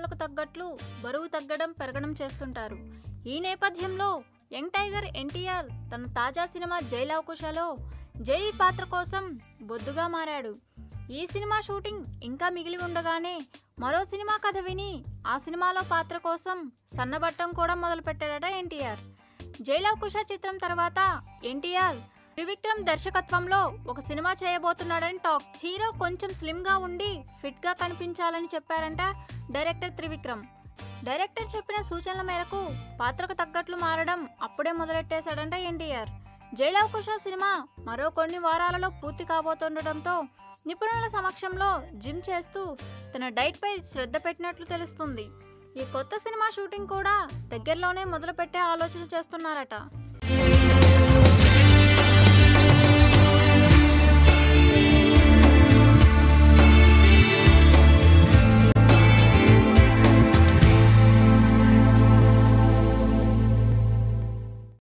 అంచనాలకు తగ్గట్లు బరువు తగ్గడం పెరగడం చేస్తుంటారు ఈ నేపథ్యంలో యంగ్ టైగర్ ఎన్టీఆర్ తన తాజా సినిమా జైలవకుశలో జై పాత్ర కోసం బొద్దుగా మారాడు ఈ సినిమా షూటింగ్ ఇంకా మిగిలి ఉండగానే మరో సినిమా కథ విని ఆ సినిమాలో పాత్ర కోసం సన్నబట్టం కూడా మొదలుపెట్టాడట ఎన్టీఆర్ జైలవకుశ చిత్రం తర్వాత ఎన్టీఆర్ త్రివిక్రమ్ దర్శకత్వంలో ఒక సినిమా చేయబోతున్నాడని టాక్ హీరో కొంచెం స్లిమ్ గా ఉండి ఫిట్ గా కనిపించాలని చెప్పారంట డైరెక్టర్ త్రివిక్రమ్ డైరెక్టర్ చెప్పిన సూచనల మేరకు పాత్రకు తగ్గట్లు మారడం అప్పుడే మొదలెట్టేశాడంట ఎన్టీఆర్ జైలవకుశ సినిమా మరో కొన్ని వారాలలో పూర్తి కాబోతుండటంతో నిపుణుల సమక్షంలో జిమ్ చేస్తూ తన డైట్ పై శ్రద్ధ పెట్టినట్లు తెలుస్తుంది ఈ కొత్త సినిమా షూటింగ్ కూడా దగ్గరలోనే మొదలుపెట్టే ఆలోచన చేస్తున్నారట